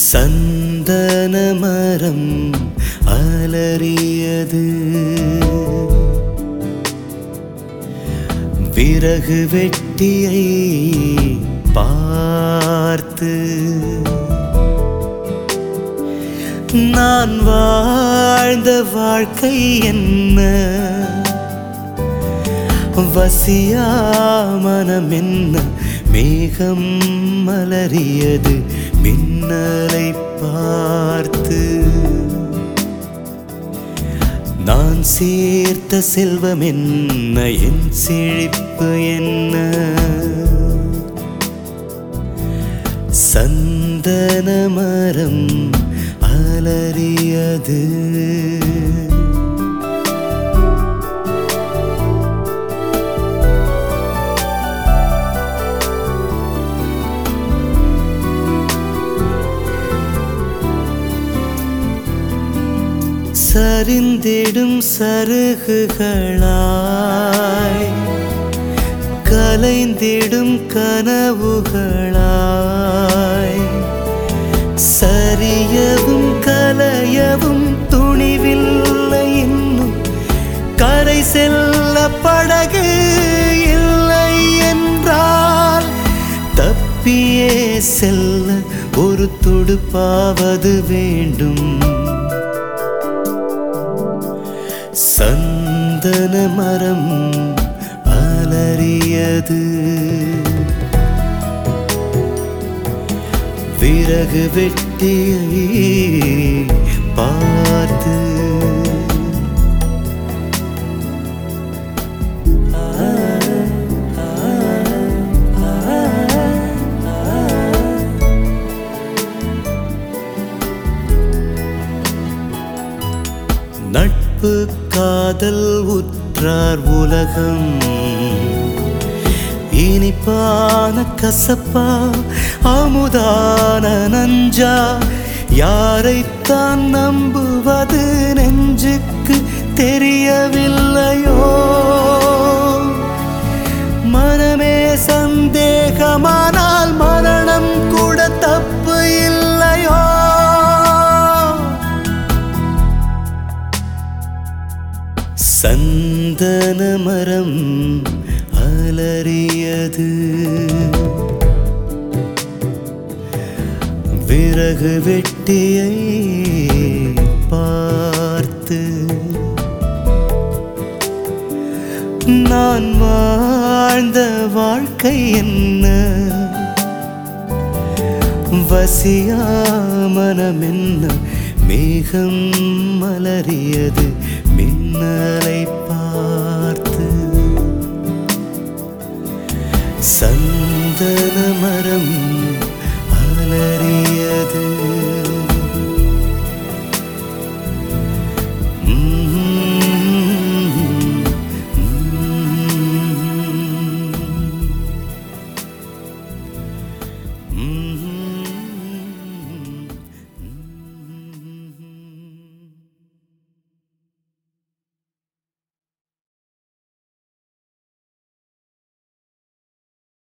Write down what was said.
சந்தன மரம் அலறியது விறகு வெட்டியை பார்த்து நான் வாழ்ந்த வாழ்க்கை என்ன வசியா மனம் என்ன மேகம் மலரியது மின்னலை பார்த்து நான் சேர்த்த செல்வம் என்ன என் செழிப்பு என்ன சந்தன மரம் அலறியது சரிந்திடும் சருகுகளாய் கலைந்திடும் கனவுகளாய் சரியவும் கலையவும் துணிவில்லை இன்னும் கரை செல்ல படகு இல்லை என்றால் தப்பியே செல்ல ஒரு துடுப்பாவது வேண்டும் சந்தன மரம் அலறியது விறகு வெட்டியை பார்த்து நட்பு காதல் உற்றார் உலகம் இனிப்பான கசப்பா அமுதான நஞ்சா யாரைத்தான் நம்புவது நெஞ்சுக்கு தெரியவில்லையோ மனமே சந்தேகமானால் மரணம் கூட தப்பு இல்லையோ சந்தன மரம் அலறியது விறகு வெட்டியை பார்த்து நான் வாழ்ந்த வாழ்க்கை என்ன வசியா மனம் என்ன மேகம் மலரியது மின்னலை பார்த்து சந்தன மரம் அலறியது Mm-hmm.